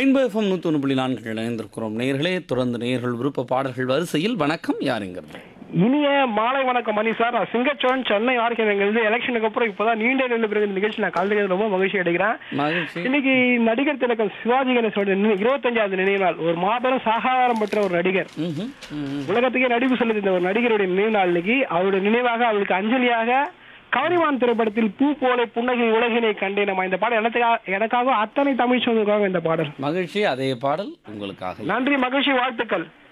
Rainbow FM நூற்றி ஒன்று புள்ளி நான்கு இணைந்திருக்கிறோம் நேர்களே தொடர்ந்து நேர்கள் விருப்ப பாடல்கள் வரிசையில் வணக்கம் யாருங்கிறது இனிய மாலை வணக்கம் மணி சார் நான் சிங்கச்சோன் சென்னை ஆர்கேனங்கிறது எலெக்ஷனுக்கு அப்புறம் இப்பதான் நீண்ட நின்று பிறகு இந்த நிகழ்ச்சி நான் கலந்துக்கிறது ரொம்ப மகிழ்ச்சி அடைகிறேன் மகிழ்ச்சி இன்னைக்கு நடிகர் திலகம் சிவாஜி கணேசோட நினை- இருபத்தஞ்சாவது நினைவு நாள் ஒரு மாபெரும் சாகாரம் பெற்ற ஒரு நடிகர் ம்ஹும், ம்ஹும். உலகத்துக்கே நடிப்பு சொல்லுது இந்த ஒரு நடிகருடைய நினைவு நாள் இன்னைக்கு அவருடைய நினைவாக அவருக்கு அஞ்சலியாக கவரிமான் திரைப்படத்தில் பூ போல புன்னகை உலகினை கண்டேன் நம்ம இந்த பாடல் எனக்காக எனக்காக அத்தனை தமிழ் சொந்தக்காக இந்த பாடல் மகிழ்ச்சி அதே பாடல் உங்களுக்காக நன்றி மகிழ்ச்சி வாழ்த்துக்கள்